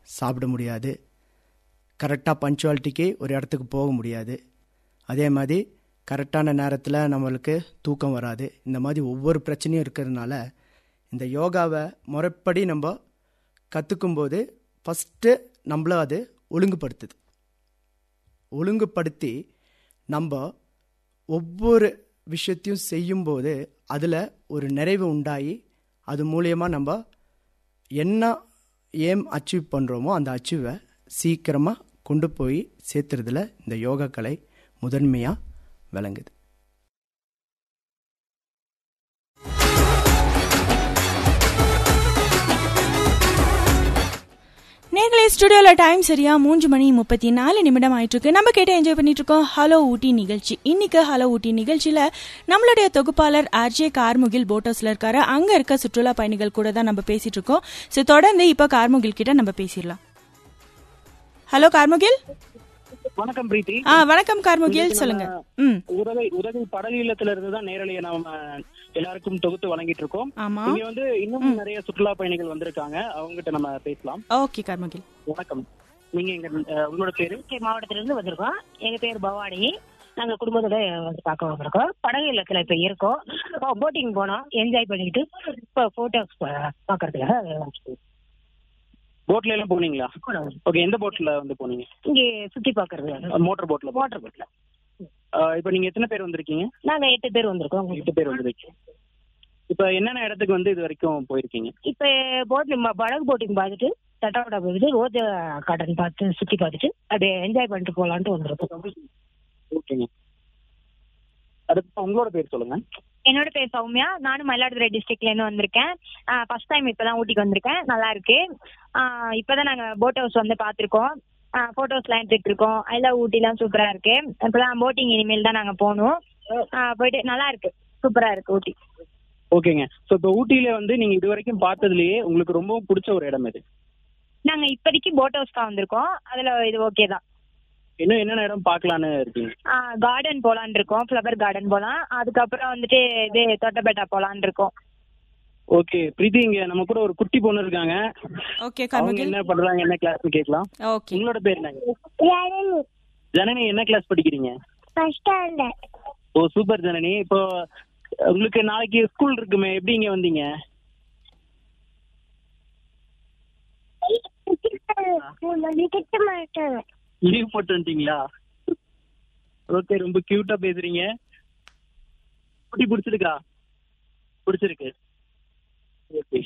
சாப்பிட முடியாது கரெக்டாக பஞ்சுவாலிட்டிக்கு ஒரு இடத்துக்கு போக முடியாது அதே மாதிரி கரெக்டான நேரத்தில் நம்மளுக்கு தூக்கம் வராது இந்த மாதிரி ஒவ்வொரு பிரச்சனையும் இருக்கிறதுனால இந்த யோகாவை முறைப்படி நம்ம கற்றுக்கும்போது ஃபஸ்ட்டு நம்மள அது ஒழுங்குபடுத்துது ஒழுங்குபடுத்தி நம்ம ஒவ்வொரு விஷயத்தையும் செய்யும்போது அதில் ஒரு நிறைவு உண்டாகி அது மூலியமாக நம்ம என்ன ஏம் அச்சீவ் பண்ணுறோமோ அந்த அச்சீவை சீக்கிரமாக கொண்டு போய் சேர்த்துறதுல இந்த யோகா கலை முதன்மையாக விளங்குது நேர்களே ஸ்டுடியோல டைம் சரியா மூன்று மணி முப்பத்தி நாலு நிமிடம் ஆயிட்டு இருக்கு நம்ம கேட்டு என்ஜாய் பண்ணிட்டு இருக்கோம் ஹலோ ஊட்டி நிகழ்ச்சி இன்னைக்கு ஹலோ ஊட்டி நிகழ்ச்சியில நம்மளுடைய தொகுப்பாளர் ஆர்ஜே கார்முகில் போட்டோஸ்ல இருக்காரு அங்க இருக்க சுற்றுலா பயணிகள் கூட தான் நம்ம பேசிட்டு இருக்கோம் ஸோ தொடர்ந்து இப்போ கார்முகில் கிட்ட நம்ம பேசிடலாம் ஹலோ கார்முகில் வணக்கம் பிரீத்தி ஆ வணக்கம் கார்முகில் சொல்லுங்க ம் உதவி உதவி படகு இல்லத்துல இருந்து தான் நேரலையை நாம எல்லாருக்கும் தொகுத்து வழங்கிட்டு இருக்கோம் ஆமா இங்க வந்து இன்னும் நிறைய சுற்றுலா பயணிகள் வந்திருக்காங்க அவங்ககிட்ட நம்ம பேசலாம் ஓகே கார்முகில் வணக்கம் நீங்க எங்க அஹ், உங்களோட பேரு திருச்சி மாவட்டத்துல இருந்து வந்திருக்கோம் எங்க பேர் பவானி நாங்க குடும்பத்தோட வந்து பார்க்க வந்திருக்கோம் படகு இல்லத்துல இப்ப இருக்கோம் போட்டிங் போனோம் என்ஜாய் பண்ணிட்டு இப்போ போட்டோஸ் பாக்குறதுக்காக வந்துட்டோம். போட்ல எல்லாம் போனீங்களா ஓகே எந்த போட்ல வந்து போனீங்க இங்க சுத்தி பாக்குறது மோட்டார் போட்ல மோட்டர் போட்ல இப்போ நீங்க எத்தனை பேர் வந்திருக்கீங்க நாங்க எட்டு பேர் வந்திருக்கோம் எட்டு பேர் வந்திருக்கீங்க இப்போ என்னென்ன இடத்துக்கு வந்து இது வரைக்கும் போயிருக்கீங்க இப்ப போட் படகு போட்டிங் பார்த்துட்டு தட்டாவடா போயிட்டு ரோஜா கார்டன் பார்த்து சுத்தி பார்த்துட்டு அப்படியே என்ஜாய் பண்ணிட்டு போலான்ட்டு வந்திருக்கோம் ஓகேங்க அடுத்து உங்களோட பேர் சொல்லுங்க என்னோட பேர் சௌமியா நானும் மயிலாடுதுறை டிஸ்ட்ரிக்ட்ல இருந்து வந்திருக்கேன் ஃபர்ஸ்ட் டைம் இப்பதான் ஊட்டிக்கு வந்திருக்கேன் நல்லா இருக்கு ஆஹ் இப்பதான் நாங்க போட் ஹவுஸ் வந்து பார்த்திருக்கோம் போட்டோஸ்லாம் எடுத்துட்டு இருக்கோம் ஐ லவ் ஊட்டிலாம் சூப்பரா இருக்கு இப்பதான் போட்டிங் இனிமேல் தான் நாங்க போகணும் ஆஹ் போயிட்டு நல்லா இருக்கு சூப்பரா இருக்கு ஊட்டி ஓகேங்க ஸோ இப்போ ஊட்டியில வந்து நீங்க இது வரைக்கும் பார்த்ததுலயே உங்களுக்கு ரொம்பவும் பிடிச்ச ஒரு இடம் எது நாங்க இப்போதைக்கு போட் ஹவுஸ் தான் வந்திருக்கோம் அதுல இது ஓகே தான் இன்னும் என்னென்ன இடம் பார்க்கலான்னு இருக்கீங்க கார்டன் போலான் இருக்கோம் ஃப்ளவர் கார்டன் போலாம் அதுக்கப்புறம் வந்துட்டு இது தொட்டபெட்டா போலான் இருக்கோம் ஓகே பிரீத்தி இங்க நம்ம கூட ஒரு குட்டி பொண்ணு இருக்காங்க ஓகே அவங்க கார்முகில் என்ன பண்றாங்க என்ன கிளாஸ்னு கேட்கலாம் ஓகே உங்களோட பேர் என்னங்க ஜனனி என்ன கிளாஸ் படிக்கிறீங்க ஓ சூப்பர் ஜனனி இப்போ உங்களுக்கு நாளைக்கு ஸ்கூல் இருக்குமே எப்படி இங்க வந்தீங்க லீவ் போட்டு வந்துட்டீங்களா ஓகே ரொம்ப கியூட்டா பேசுறீங்க குட்டி பிடிச்சிருக்கா பிடிச்சிருக்கு ஓகே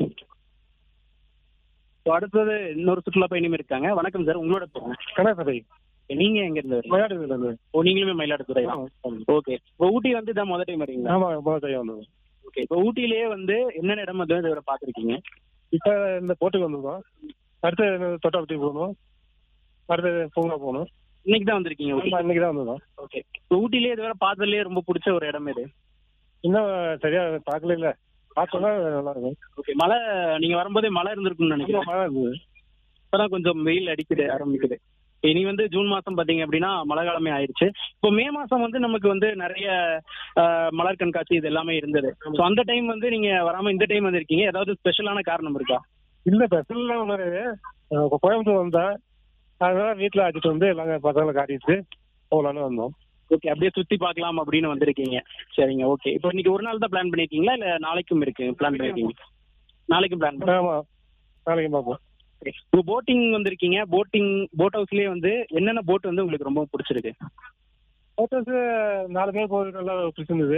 So, அடுத்தது இன்னொரு சுற்றுலா பயணியும் இருக்காங்க வணக்கம் சார் உங்களோட பேருங்க கணேசபை நீங்க எங்க இருந்து வரீங்க? மயிலாடுதுறையில இருந்து ஓ நீங்களுமே மயிலாடுதுறை ஓகே இப்போ ஊட்டி வந்து இதான் முதல் டைம் வரீங்களா ஆமா முதல் டைம் வந்தது ஓகே இப்போ ஊட்டிலேயே வந்து என்னென்ன இடம் வந்து இதுவரை பார்த்துருக்கீங்க இப்ப இந்த போட்டுக்கு வந்திருக்கோம் அடுத்து தொட்டாபட்டி போகணும் அடுத்து பூங்கா போகணும் இன்னைக்கு தான் வந்திருக்கீங்க ஊட்டி ஆமா, இன்னைக்கு தான் வந்திருக்கோம் ஓகே இப்போ ஊட்டிலேயே இதுவரை பார்த்ததுலேயே ரொம்ப பிடிச்ச ஒரு இடம் எது இன்னும் சரியா பார்க்கல இல்ல பார்த்தோம்னா நல்லா இருக்கும் ஓகே மழை நீங்க வரும்போதே மழை இருந்திருக்கும்னு ரொம்ப நினைக்கிறேன் மழை இருந்தது இப்பதான் கொஞ்சம் வெயில் அடிக்குது ஆரம்பிக்குது இனி வந்து ஜூன் மாசம் பாத்தீங்க அப்படின்னா மழை காலமே ஆயிருச்சு இப்போ மே மாசம் வந்து நமக்கு வந்து நிறைய ஆஹ், மலர் கண்காட்சி இது எல்லாமே இருந்தது ஸோ அந்த டைம் வந்து நீங்க வராம இந்த டைம் வந்திருக்கீங்க ஏதாவது ஸ்பெஷலான காரணம் இருக்கா இல்ல ஸ்பெஷல் ஒன்று இப்போ கோயம்புத்தூர் வந்தேன் அதனால வீட்டில் அழைச்சிட்டு வந்து எல்லாம் பசங்களை காட்டிட்டு போகலான்னு வந்தோம் ஓகே அப்படியே சுத்தி பார்க்கலாம் அப்படின்னு வந்திருக்கீங்க சரிங்க ஓகே இப்போ இன்னைக்கு ஒரு நாள் தான் பிளான் பண்ணிருக்கீங்களா இல்ல நாளைக்கும் இருக்கு பிளான் பண்ணிருக்கீங்க நாளைக்கும் பிளான் பண்ணி ஆமா நாளைக்கு பார்ப்போம் இப்போ போட்டிங் வந்திருக்கீங்க போட்டிங் போட் ஹவுஸ்லயே வந்து என்னென்ன போட் வந்து உங்களுக்கு ரொம்ப பிடிச்சிருக்கு ஃபோட்டோஸ் நாலு பேர் போகிறது நல்லா பிடிச்சிருந்தது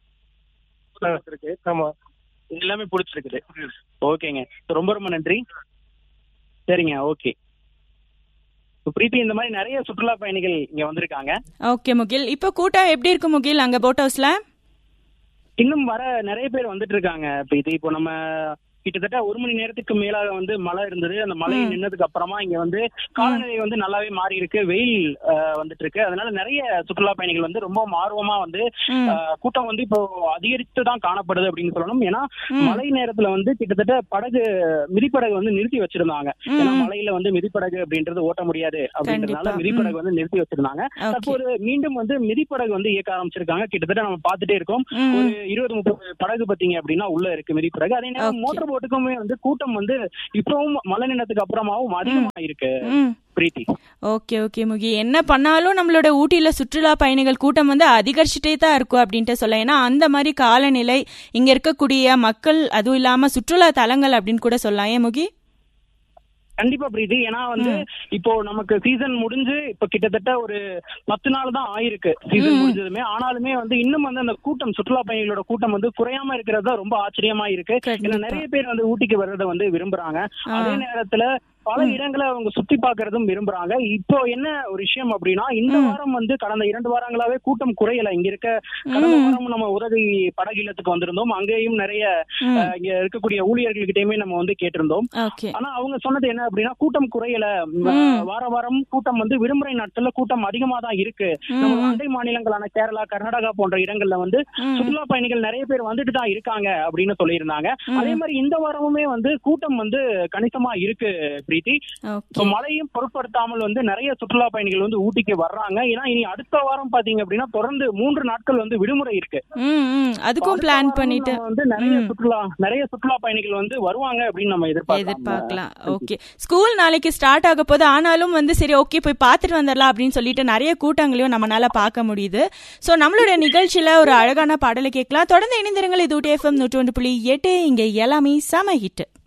ஆமா எல்லாமே பிடிச்சிருக்குது ஓகேங்க ரொம்ப ரொம்ப நன்றி சரிங்க ஓகே இப்போ பிரீத்தி இந்த மாதிரி நிறைய சுற்றுலா பயணிகள் இங்க வந்திருக்காங்க ஓகே முகில் இப்போ கூட்டம் எப்படி இருக்கு முகில் அங்க போட் ஹவுஸ்ல இன்னும் வர நிறைய பேர் வந்துட்டு இருக்காங்க பிரீத்தி இப்போ நம்ம கிட்டத்தட்ட ஒரு மணி நேரத்துக்கு மேலாக வந்து மழை இருந்தது அந்த மழை நின்னதுக்கு அப்புறமா இங்க வந்து காலநிலை வந்து நல்லாவே மாறி இருக்கு வெயில் அஹ், வந்துட்டு இருக்கு அதனால நிறைய சுற்றுலா பயணிகள் வந்து ரொம்ப ஆர்வமா வந்து ம். அஹ், கூட்டம் வந்து இப்போ அதிகரித்து தான் காணப்படுது அப்படின்னு சொல்லணும் ஏன்னா மழை நேரத்துல வந்து கிட்டத்தட்ட படகு மிதிப்படகு வந்து நிறுத்தி வச்சிருந்தாங்க ஏன்னா மழையில வந்து மிதிப்படகு அப்படின்றது ஓட்ட முடியாது அப்படின்றதுனால கண்டிப்பா. மிதிப்படகு வந்து நிறுத்தி வச்சிருந்தாங்க Okay. தற்போது மீண்டும் வந்து மிதிப்படகு வந்து இயக்க ஆரம்பிச்சிருக்காங்க கிட்டத்தட்ட நம்ம பார்த்துட்டே இருக்கோம் ம். ஒரு இருபது முப்பது படகு பாத்தீங்க அப்படின்னா உள்ள இருக்கு மிதிப்படகு அதே நேரம் Okay. மோட்டர் போட்டுக்குமே வந்து கூட்டம் வந்து இப்பவும் மழை நின்னதுக்கு அப்புறமாவும் அதிகமா இருக்கு ம் பிரீத்தி ஓகே ஓகே முகி என்ன பண்ணாலும் நம்மளோட ஊட்டியில சுற்றுலா பயணிகள் கூட்டம் வந்து அதிகரிச்சுட்டே தான் இருக்கும் அப்படின்ட்டு சொல்ல ஏன்னா அந்த மாதிரி காலநிலை இங்க இருக்கக்கூடிய மக்கள் அதுவும் இல்லாம சுற்றுலா தலங்கள் அப்படின்னு கூட சொல்லலாம் ஏன் முகி கண்டிப்பா பிரீத்தி ஏன்னா வந்து இப்போ நமக்கு சீசன் முடிஞ்சு இப்ப கிட்டத்தட்ட ஒரு பத்து நாள் தான் ஆயிருக்கு சீசன் முடிஞ்சதுமே ஆனாலுமே வந்து இன்னும் வந்து அந்த கூட்டம் சுற்றுலா பயணிகளோட கூட்டம் வந்து குறையாம இருக்கிறது தான் ரொம்ப ஆச்சரியமா இருக்கு கண்டிப்பா. ஏன்னா நிறைய பேர் வந்து ஊட்டிக்கு வர்றதை வந்து விரும்புறாங்க அதே நேரத்துல பல இடங்களை அவங்க சுத்தி பார்க்கறதும் விரும்புறாங்க இப்போ என்ன ஒரு விஷயம் அப்படின்னா இந்த வாரம் வந்து கடந்த இரண்டு வாரங்களாவே கூட்டம் குறையல இங்க இருக்க கடந்த வாரம் நம்ம உதவி படகு இல்லத்துக்கு வந்திருந்தோம் அங்கேயும் நிறைய ம். அஹ், இங்க இருக்கக்கூடிய ஊழியர்கள்கிட்டயுமே நம்ம வந்து கேட்டிருந்தோம் ஓகே ஆனா அவங்க சொன்னது என்ன அப்படின்னா கூட்டம் குறையல ம, வார வாரம் கூட்டம் வந்து விடுமுறை நாட்கள்ல கூட்டம் அதிகமா தான் இருக்கு நம்ம அண்டை மாநிலங்களான கேரளா கர்நாடகா போன்ற இடங்கள்ல வந்து சுற்றுலா பயணிகள் நிறைய பேர் வந்துட்டு தான் இருக்காங்க அப்படின்னு சொல்லியிருந்தாங்க அதே மாதிரி இந்த வாரமுமே வந்து கூட்டம் வந்து கணிசமா இருக்கு பிரீத்தி ஓகே இப்ப மழையும் பொருட்படுத்தாமல் வந்து நிறைய சுற்றுலா பயணிகள் வந்து ஊட்டிக்கு வர்றாங்க ஏன்னா இனி அடுத்த வாரம் பாத்தீங்க அப்படின்னா தொடர்ந்து மூன்று நாட்கள் வந்து விடுமுறை இருக்கு ம் ம் அதுக்கும் அடுத்த பிளான் வாரம் பண்ணிட்டு நம்ம வந்து நிறைய சுற்றுலா நிறைய சுற்றுலா பயணிகள் வந்து வருவாங்க அப்படின்னு நம்ம எதிர்பார்க்கலாம் எதிர்பார்க்கலாம் ஓகே ஸ்கூல் நாளைக்கு ஸ்டார்ட் ஆக போது ஆனாலும் வந்து சரி ஓகே போய் பார்த்துட்டு வந்துடலாம் அப்படின்னு சொல்லிட்டு நிறைய கூட்டங்களையும் நம்மளால பார்க்க முடியுது ஸோ நம்மளுடைய நிகழ்ச்சியில ஒரு அழகான பாடலை கேட்கலாம் தொடர்ந்து இணைந்திருங்கள் இது ஊட்டி எஃப்எம் நூற்றி ஒன்று புள்ளி எட்டு இங்க எல்லாமே சம ஹிட்